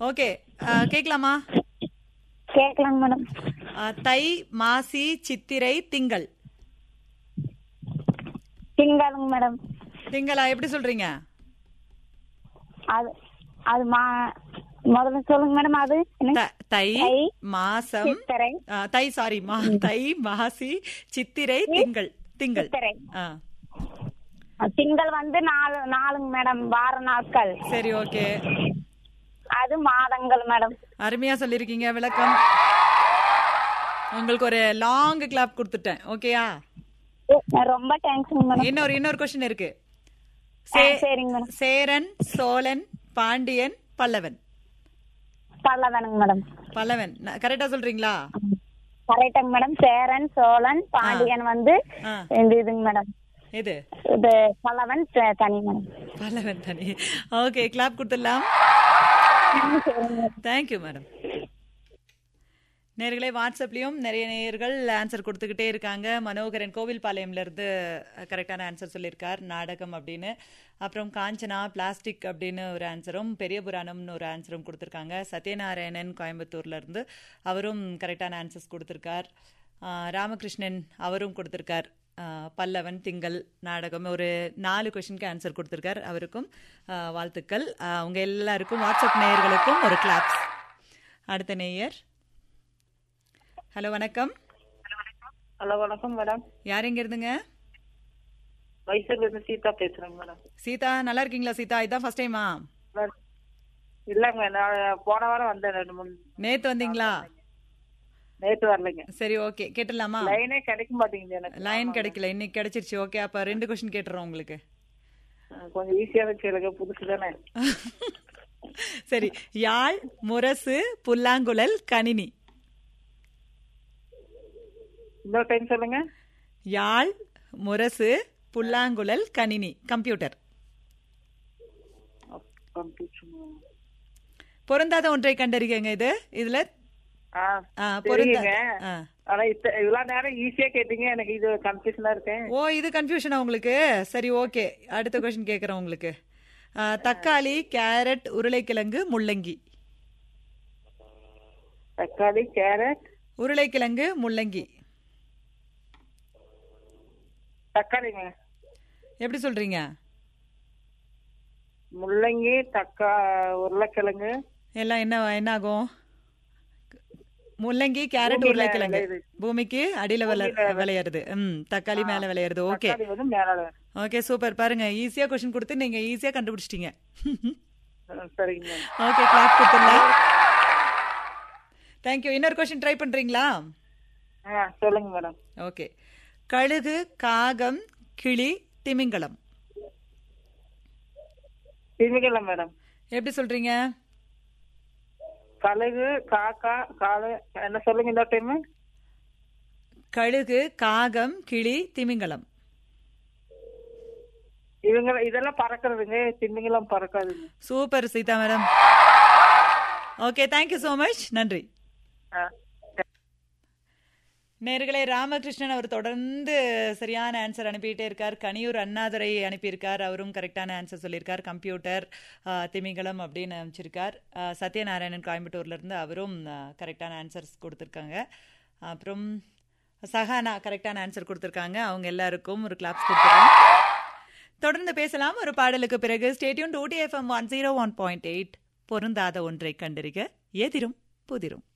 Okay கேட்கலாமா கேட்கலாங்க madam அஹ், தை மாசி சித்திரை திங்கள் திங்களுங்க மேடம் திங்களா எப்படி சொல்றீங்க அது அது மா முதல்ல சொல்லுங்க மேடம் அது என்ன த- தை தை, மாசம் சித்திரை அஹ், தை சாரி மா தை மாசி சித்திரை திங்கள் திங்கள் சித்திரை ஆ திங்கள் வந்து நாலு நாலுங்க மேடம் வார நாட்கள் சரி ஓகே அது மாதங்கள் மேடம் அருமையா சொல்லிருக்கீங்க விளக்கம் உங்களுக்கு ஒரு லாங் கிளாப் கொடுத்துட்டேன் ஓகேயா ரொம்ப தேங்க்ஸுங்க மேடம் இன்னொரு இன்னொரு கொஸ்டின் இருக்கு ஆ, சே- சரிங்க மேடம் சேரன் சோழன் பாண்டியன் பல்லவன் பல்லவனுங்க மேடம் பல்லவன் கரெக்டா சொல்றீங்களா கரெக்டாங்க மேடம் சேரன் சோழன் பாண்டியன் வந்து ஆ. இந்த இதுங்க மேடம் எது இது பல்லவன் த- தனி மேடம் பல்லவன் தானே ஓகே கிளாப் கொடுத்துடலாம் தேங்க்யூ மேடம் நேர்களே வாட்ஸ்அப்லயும் நிறைய நேயர்கள் ஆன்சர் கொடுத்துக்கிட்டே இருக்காங்க மனோகரன் கோவில்பாளையம்ல இருந்து கரெக்டான ஆன்சர் சொல்லியிருக்கார் நாடகம் அப்படின்னு அப்புறம் காஞ்சனா பிளாஸ்டிக் அப்படின்னு ஒரு ஆன்சரும் பெரிய புராணம்னு ஒரு ஆன்சரும் கொடுத்துருக்காங்க சத்யநாராயணன் கோயம்புத்தூர்ல இருந்து அவரும் கரெக்டான ஆன்சர்ஸ் கொடுத்துருக்கார் ஆஹ் ராமகிருஷ்ணன் அவரும் கொடுத்துருக்கார் ஆஹ் பல்லவன் திங்கள் நாடகம் ஒரு நாலு கொஷினுக்கு ஆன்சர் கொடுத்துருக்கார் அவருக்கும் ஆஹ் வாழ்த்துக்கள் ஆஹ் உங்க எல்லாருக்கும் வாட்ஸ்அப் நேயர்களுக்கும் ஒரு கிளாப்ஸ் அடுத்த நேயர் ஹலோ வணக்கம் ஹலோ வணக்கம் மேடம் யார் எங்க இருந்துங்க மைசூர்ல இருந்து சீதா பேசுறேங்க மேடம் சீதா நல்லா இருக்கீங்களா சீதா இதான் ஃபர்ஸ்ட் டைமா மேடம், இல்லைங்க நான் போன வாரம் வந்தேன் ரெண்டு மூணு நேத்து வந்தீங்களா நேற்று வரலைங்க சரி ஓகே கேட்டுடலாமா லைனே கிடைக்க மாட்டேங்குது எனக்கு லைன் கிடைக்கல இன்னைக்கு கிடைச்சிருச்சு ஓகே அப்ப ரெண்டு கொஸ்டின் கேட்டுறோம் உங்களுக்கு அஹ் கொஞ்சம் ஈஸியான கேளுங்க புதுசு தானே சரி யாழ் முரசு புல்லாங்குழல் கணினி இன்னொரு டைம் சொல்லுங்க யாழ் முரசு புல்லாங்குழல் கணினி கம்ப்யூட்டர் கம்ப்யூட்டர் பொருந்தாத ஒன்றை கண்டறிக்கங்க இது இதுல ஆ ஆ, பொருந்தா தெரியுங்க ஆ. ஆனா இத்த இவ்வளவு நேரம் ஈஸியா கேட்டீங்க எனக்கு இது கன்ஃபியூஷனா இருக்கேன் ஓ இது கன்ஃபியூஷனா உங்களுக்கு சரி ஓகே அடுத்த கொஸ்டின் கேட்குறேன் உங்களுக்கு ஆ, தக்காளி கேரட் உருளைக்கிழங்கு முள்ளங்கி தக்காளி கேரட் உருளைக்கிழங்கு முள்ளங்கி தக்காளிங்க எப்படி சொல்றீங்க முள்ளங்கி தக்கா உருளைக்கிழங்கு எல்லாம் என்ன என்ன ஆகும் முள்ளங்கி கேரட் பூமியில உருளைக்கிழங்கு விளையுது. பூமிக்கு அடியில விளை விளையிறது ம் தக்காளி மேல விளையிறது ஓகே தக்காளி வந்து மேல ஓகே சூப்பர் பாருங்க ஈஸியா கொஸ்டின் கொடுத்து நீங்க ஈஸியா கண்டுபிடிச்சிட்டீங்க அஹ் சரிங்க மேம் ஓகே கிளாப் கொடுத்துடலாம் தேங்க்யூ இன்னொரு கொஸ்டின் ட்ரை பண்றீங்களா ஆ சொல்லுங்க மேடம் ஓகே கழுகு காகம் கிளி திமிங்கலம் திமிங்கலம் மேடம் எப்படி சொல்றீங்க கழுகு காக்கா காளை என்ன சொல்லுங்க இந்த டைம் கழுகு காகம் கிளி திமிங்கலம் இவங்க இதெல்லாம் பறக்கிறதுங்க திமிங்கலம் பறக்காதுங்க super Seetha madam okay thank you so much நன்றி ஆ நேர்களே ராமகிருஷ்ணன் அவர் தொடர்ந்து சரியான ஆன்சர் அனுப்பிட்டே இருக்கார் கனியூர் அண்ணாதுரை அனுப்பியிருக்கார் அவரும் கரெக்டான ஆன்சர் சொல்லியிருக்கார் கம்ப்யூட்டர் ஆ, திமிங்கலம் அப்படின்னு அனுப்பிச்சிருக்கார் ஆ, சத்யநாராயணன் கோயம்புத்தூர்ல இருந்து அவரும் கரெக்டான ஆன்சர்ஸ் கொடுத்துருக்காங்க அப்புறம் சஹானா கரெக்டான ஆன்சர் கொடுத்துருக்காங்க அவங்க எல்லாருக்கும் ஒரு கிளாப்ஸ் கொடுத்துருக்கோம் தொடர்ந்து பேசலாம் ஒரு பாடலுக்கு பிறகு stay tuned to FM one zero one point eight பொருந்தாத ஒன்றை கண்டறிக எதிரும் புதிரும்